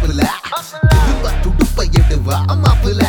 மாப்பிள திரும்ப துடுப்பை எடுவா மாப்பிள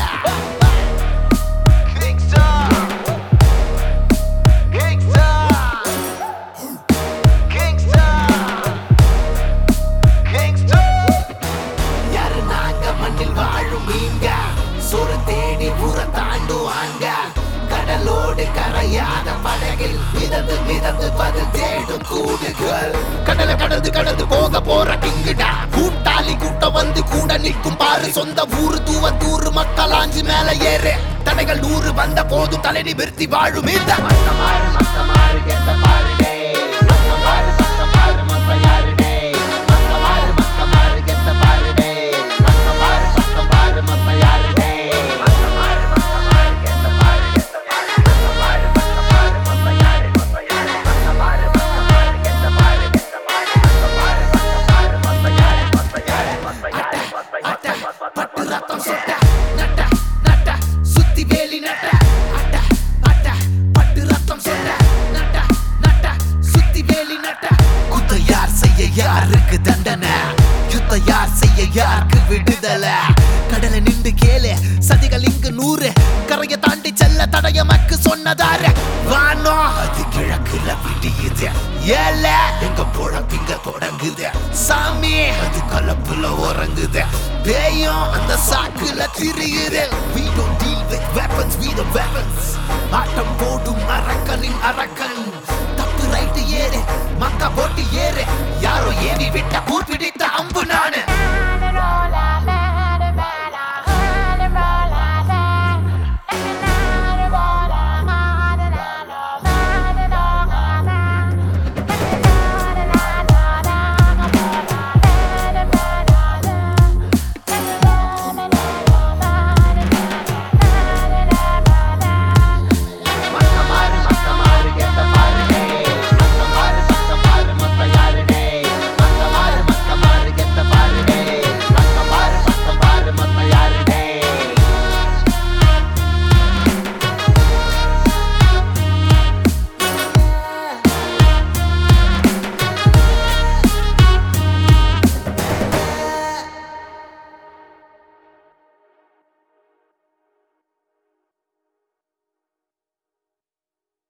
யாரு நாங்க மண்ணில் வாழும் மீங்க சோறு தேடி ஊற தாண்டுவாங்க கடலோடு கரையாத படகில் மிதந்து மிதந்து பதில் தேடும் கூடுகள் கடலை கடந்து கடந்து போக போற கிங்குடா கூட்டாளி கூட்டம் வந்து கூட நிற்கும் பாரு சொந்த ஊரு தூவ தூரு மக்களாஞ்சி மேல ஏறு தடைகள் நூறு வந்த போதும் தலை நிமிர்த்தி வாழும் இந்த மத்தமாறு மத்தமாறு எந்த பாரு டேய். மத்தமாறு மத்தமாறு மத்த யாரு டேய். மத்தமாறு மத்தமாறு எந்த பாரு டேய். மத்தமாறு மத்தமாறு மத்த யாரு டேய். மத்தமாறு மத்தமாறு எந்த பாரு எந்த பாரு. மத்தமாறு மத்தமாறு மத்த யாரு மத்த யாரு. மத்தமாறு மத்தமாறு எந்த பாரு எந்த பாரு. மத்தமாறு மத்தமாறு மத்த யாரு மத்த யாரு மத்த யாரு மத்த யாரு பட்டு ரத்தம் சொட்ட நட்ட நட்ட சுத்தி வேலி நட்ட அட்ட அட்ட பட்டு ரத்தம் சொட்ட நட்ட நட்ட சுத்தி வேலி நட்ட குத்த யார் செய்ய யாருக்கு தண்டனை யுத்த யார் செய்ய யாருக்கு விடுதலை கடலை நின்று கேளு சதிகள் இங்கு நூறு கரையை தாண்டி செல்ல தடயமக்கு சொன்னதாரு வானோ அது கிழக்குல விடியுது ஏல எங்க பொழப்பிங்க தொடங்குது சாமி அது கலப்புல உறங்குது பேயும் அந்த சாக்குல திரியுது we don't deal with weapons we the weapons ஆட்டம் போடும் அரக்கனின் அரக்கன் தப்பு ரைட்டு ஏறு மக்கா போட்டு ஏறு யாரோ ஏவி விட்ட கூர் பிடித்த அம்பு நானு